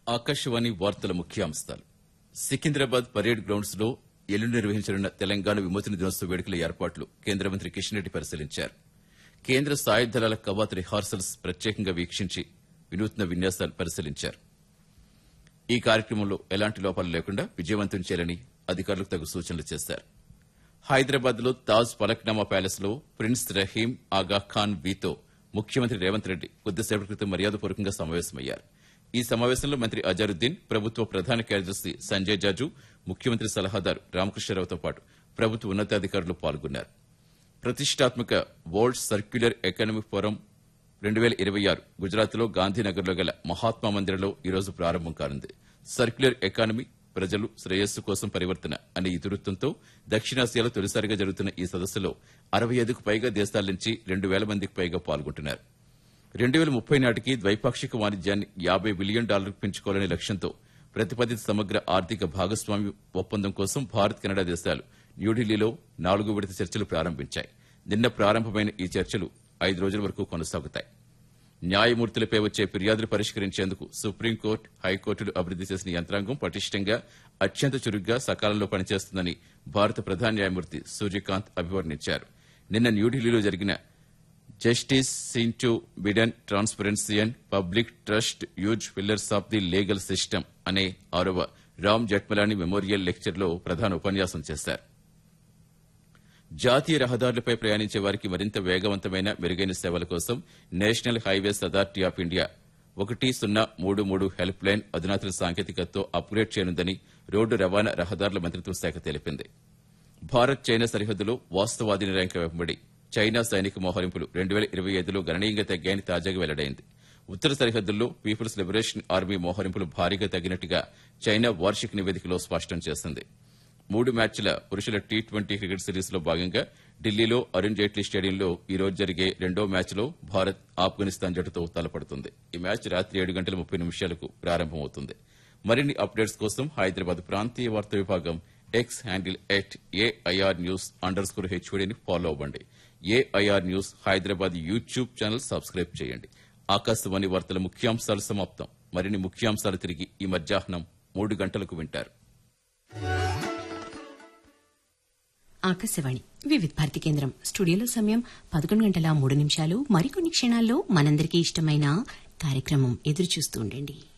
ఆకాశవాణి వార్తల ముఖ్యాంశాలు Secunderabad parade grounds లో ఎల్లుండి నిర్వహించనున్న తెలంగాణ విమోచన దినోత్సవ వేడుకల ఏర్పాట్లు కేంద్ర మంత్రి కిషన్ రెడ్డి పరిశీలించారు కేంద్ర సాయుధ దళాల కవాత్ రిహార్సల్స్ ప్రత్యేకంగా వీక్షించి వినూత్న విన్యాసాలు పరిశీలించారు ఈ కార్యక్రమంలో ఎలాంటి లోపాలు లేకుండా విజయవంతం చేయాలని అధికారులకు తగు సూచనలు చేశారు హైదరాబాద్ లో తాజ్ ఫలక్నామా ప్యాలెస్ లో ప్రిన్స్ రహీం ఆగా ఖాన్ వీతో ముఖ్యమంత్రి రేవంత్ రెడ్డి కొద్దిసేపటి క్రితం మర్యాదపూర్వకంగా సమావేశమయ్యారు ఈ సమావేశంలో మంత్రి అజారుద్దీన్ ప్రభుత్వ ప్రధాన కార్యదర్శి సంజయ్ జాజు ముఖ్యమంత్రి సలహాదారు రామకృష్ణరావుతో పాటు ప్రభుత్వ ఉన్నతాధికారులు పాల్గొన్నారు ప్రతిష్టాత్మక వరల్డ్ సర్క్యులర్ ఎకనామిక్ ఫోరం రెండు వేల ఇరవై ఆరు గుజరాత్లో గాంధీనగర్లో గల మహాత్మా మందిరంలో ఈ రోజు ప్రారంభం కానుంది సర్క్యులర్ ఎకానమీ ప్రజలు శ్రేయస్సు కోసం పరివర్తన అనే ఇతివృత్తంతో దక్షిణాసియాలో తొలిసారిగా జరుగుతున్న ఈ సదస్సులో అరవై ఐదుకు పైగా దేశాల నుంచి రెండు వేల మందికి పైగా పాల్గొంటున్నారు రెండు వేల ముప్పై నాటికి ద్వైపాక్షిక వాణిజ్యాన్ని యాబై బిలియన్ డాలర్లకు పెంచుకోవాలనే లక్ష్యంతో ప్రతిపాదిత సమగ్ర ఆర్థిక భాగస్వామ్య ఒప్పందం కోసం భారత్ కెనడా దేశాలు న్యూఢిల్లీలో నాలుగో విడత చర్చలు ప్రారంభించాయి నిన్న ప్రారంభమైన ఈ చర్చలు ఐదు రోజుల వరకు కొనసాగుతాయి న్యాయమూర్తులపై వచ్చే ఫిర్యాదులు పరిష్కరించేందుకు సుప్రీంకోర్టు హైకోర్టులు అభివృద్ది చేసిన యంత్రాంగం పటిష్టంగా అత్యంత చురుగ్గా సకాలంలో పనిచేస్తుందని భారత ప్రధాన న్యాయమూర్తి సూర్యకాంత్ అభివర్ణించారు నిన్న న్యూఢిల్లీలో జరిగిన జస్టిస్ సింటూ బిడన్ transparency and public trust as pillars of the legal system అనే ఆరవ రామ్ జట్మలాని మెమోరియల్ లెక్చర్లో ప్రధాన ఉపన్యాసం చేశారు జాతీయ రహదారులపై ప్రయాణించే వారికి మరింత వేగవంతమైన మెరుగైన సేవల కోసం National Highways Authority of India ఒకటి సున్నా మూడు మూడు హెల్ప్ లైన్ అధునాతన సాంకేతికతతో అప్గ్రేడ్ చేయనుందని రోడ్డు రవాణా రహదారుల మంత్రిత్వ శాఖ తెలిపింది భారత్ చైనా సరిహద్దులో వాస్తవాధీన ర్యాంక్ వెంబడి చైనా సైనిక మోహరింపులు రెండు వేల ఇరవై ఐదులో గణనీయంగా తగ్గాయని తాజాగా వెల్లడైంది ఉత్తర సరిహద్దుల్లో పీపుల్స్ లిబరేషన్ ఆర్మీ మోహరింపులు భారీగా తగ్గినట్టుగా చైనా వార్షిక నివేదికలో స్పష్టం చేసింది మూడు మ్యాచ్ల పురుషుల టీ ట్వంటీ క్రికెట్ సిరీస్ లో భాగంగా ఢిల్లీలో అరుణ్ జైట్లీ స్టేడియంలో ఈ రోజు జరిగే రెండో మ్యాచ్లో భారత్ ఆఫ్ఘనిస్తాన్ జట్టుతో తలపడుతుంది ఈ మ్యాచ్ రాత్రి ఏడు గంటల ముప్పై నిమిషాలకు ప్రారంభమవుతుంది మరిన్ని అప్డేట్స్ కోసం హైదరాబాద్ ప్రాంతీయ వార్తా విభాగం X handle at AIR news underscore హెచ్ఓడిని ఫాలో అవ్వండి AIR news Hyderabad YouTube channel subscribe చేయండి ఆకాశవాణి వార్తల ముఖ్యాంశాలు సమాప్తం మరిన్ని ముఖ్యాంశాలు తిరిగి ఈ మధ్యాహ్నం మూడు గంటలకు వింటారు ఆకాశవాణి వివిధ భారతి కేంద్రం స్టూడియోలో సమయం పదకొండు గంటల మూడు నిమిషాలు మరికొన్ని క్షణాల్లో మనందరికీ ఇష్టమైన కార్యక్రమం ఎదురు చూస్తూ ఉండండి